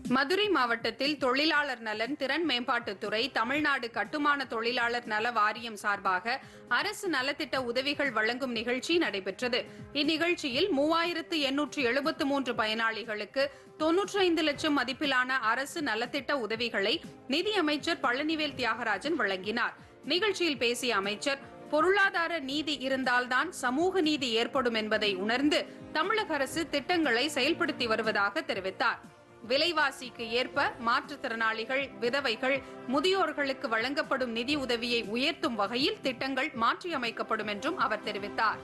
மதுரை மாவட்டத்தில் தொழிலாளர் நலன் திறன் மேம்பாட்டுத்துறை தமிழ்நாடு கட்டுமான தொழிலாளர் நல வாரியம் சார்பாக அரசு நலத்திட்ட உதவிகள் வழங்கும் நிகழ்ச்சி நடைபெற்றது இந்நிகழ்ச்சியில் மூவாயிரத்து எண்ணூற்று எழுபத்து மூன்று பயனாளிகளுக்கு தொன்னூற்றி ஐந்து லட்சம் மதிப்பிலான அரசு நலத்திட்ட உதவிகளை நிதியமைச்சர் பழனிவேல் தியாகராஜன் வழங்கினார் நிகழ்ச்சியில் பேசிய அமைச்சர் பொருளாதார நீதி இருந்தால்தான் சமூக நீதி ஏற்படும் என்பதை உணர்ந்து தமிழக அரசு திட்டங்களை செயல்படுத்தி வருவதாக தெரிவித்தார் விலைவாசிக்கு ஏற்ப மாற்றுத்திறனாளிகள் விதவைகள் முதியோர்களுக்கு வழங்கப்படும் நிதி உதவியை உயர்த்தும் வகையில் திட்டங்கள் மாற்றியமைக்கப்படும் என்றும் அவர் தெரிவித்தார்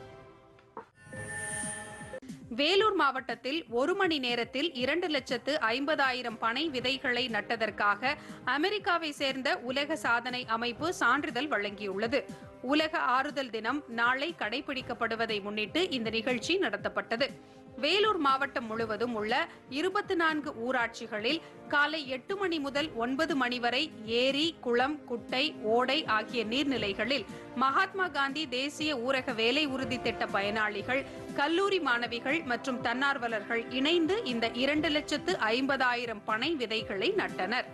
வேலூர் மாவட்டத்தில் ஒரு மணி நேரத்தில் இரண்டு லட்சத்து ஐம்பதாயிரம் பனை விதைகளை நட்டதற்காக அமெரிக்காவை சேர்ந்த உலக சாதனை அமைப்பு சான்றிதழ் வழங்கியுள்ளது உலக ஆறுதல் தினம் நாளை கடைபிடிக்கப்படுவதை முன்னிட்டு இந்த நிகழ்ச்சி நடத்தப்பட்டது வேலூர் மாவட்டம் முழுவதும் உள்ள இருபத்தி நான்கு ஊராட்சிகளில் காலை எட்டு மணி முதல் ஒன்பது மணி வரை ஏரி குளம் குட்டை ஓடை ஆகிய நீர்நிலைகளில் மகாத்மா காந்தி தேசிய ஊரக வேலை உறுதி திட்ட பயனாளிகள் கல்லூரி மாணவிகள் மற்றும் தன்னார்வலர்கள் இணைந்து இந்த இரண்டு லட்சத்து ஐம்பதாயிரம் பனை விதைகளை நட்டனர்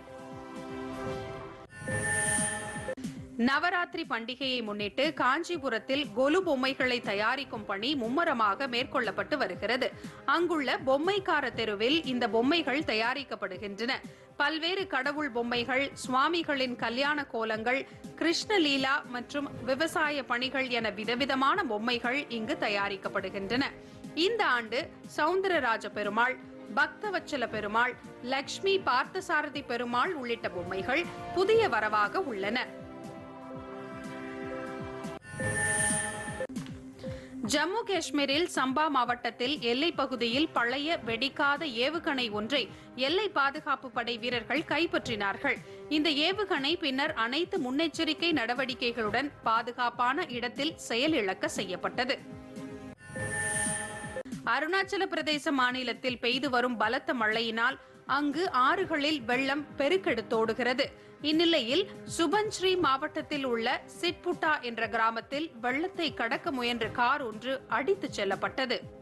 நவராத்திரி பண்டிகையை முன்னிட்டு காஞ்சிபுரத்தில் கொலு பொம்மைகளை தயாரிக்கும் பணி மும்மரமாக மேற்கொள்ளப்பட்டு வருகிறது அங்குள்ள பொம்மைக்கார தெருவில் இந்த பொம்மைகள் தயாரிக்கப்படுகின்றன பல்வேறு கடவுள் பொம்மைகள் சுவாமிகளின் கல்யாண கோலங்கள் கிருஷ்ணலீலா மற்றும் விவசாய பணிகள் என விதவிதமான பொம்மைகள் இங்கு தயாரிக்கப்படுகின்றன இந்த ஆண்டு சவுந்தரராஜ பெருமாள் பக்தவச்சல பெருமாள் லக்ஷ்மி பார்த்தசாரதி பெருமாள் உள்ளிட்ட பொம்மைகள் புதிய வரவாக உள்ளன ஜம்மு காஷ்மீரில் சம்பா மாவட்டத்தில் எல்லைப் பகுதியில் பழைய வெடிக்காத ஏவுகணை ஒன்றை எல்லை பாதுகாப்பு படை வீரர்கள் கைப்பற்றினார்கள் இந்த ஏவுகணை பின்னர் அனைத்து முன்னெச்சரிக்கை நடவடிக்கைகளுடன் பாதுகாப்பான இடத்தில் செயலிழக்க செய்யப்பட்டது அருணாச்சல பிரதேச மாநிலத்தில் பெய்து வரும் பலத்த மழையினால் அங்கு ஆறுகளில் வெள்ளம் பெருக்கெடுத்தோடுகிறது இந்நிலையில் சுபன்ஸ்ரீ மாவட்டத்தில் உள்ள சிட்புட்டா என்ற கிராமத்தில் வெள்ளத்தை கடக்க முயன்ற கார் ஒன்று அடித்துச் செல்லப்பட்டது